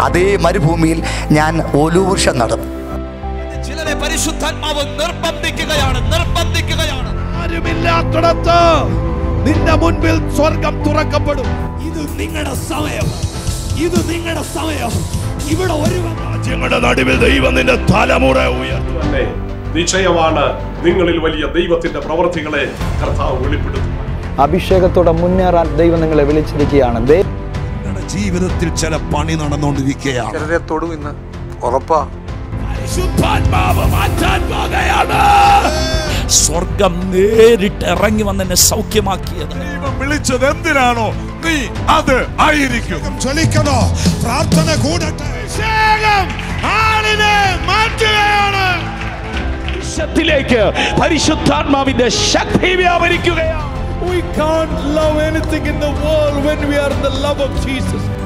അതേ മരുഭൂമിയിൽ ഞാൻ ഒലുവൃക്ഷം നടും ചിലരെ പരിശുദ്ധാത്മാവ് നിർബന്ധിക്കുകയാണ് നിർബന്ധിക്കുകയാണ് ആരുമില്ലാത്തിടത്ത് നിന്റെ മുൻപിൽ സ്വർഗം തുറക്കപ്പെടും ഇത് നിങ്ങളുടെ സമയം ഇത് നിങ്ങളുടെ സമയം ഇവിടെ ഒരുവൻ രാജ്യങ്ങളുടെ നടുവിൽ ദൈവം നിന്റെ തലമുറ ഉയർത്തും തന്നെ നിശ്ചയമാണ് നിങ്ങളിൽ വലിയ ദൈവത്തിന്റെ പ്രവൃത്തികളെ കർത്താവ് വെളിപ്പെടുത്തും അഭിഷേകത്തോടെ മുന്നേറാൻ ദൈവം നിങ്ങളെ വിളിച്ചിരിക്കുകയാണ് ദൈവം നിങ്ങളുടെ ജീവിതത്തിൽ ചില പണി നടന്നുകൊണ്ടിരിക്കുകയാണ് ചിലരെ തൊടും ഇന്ന് ഉറപ്പാ പരിശുദ്ധാത്മാവ് മാറ്റാൻ പോകുകയാണ് സ്വർഗം നേരിട്ട് ഇറങ്ങി വന്ന് എന്നെ സൗഖ്യമാക്കിയത് ദൈവം വിളിച്ചത് എന്തിനാണോ നീ അത് ആയിരിക്കും ചൊലിക്കണോ പ്രാർത്ഥന കൂടട്ടെ അഭിഷേകം ആളിനെ മാറ്റുകയാണ് ത്തിലേക്ക് പരിശുദ്ധാത്മാവിന്റെ ശക്തി വ്യാപരിക്കുകയാണ് We can't love anything in the world when we are in the love of Jesus.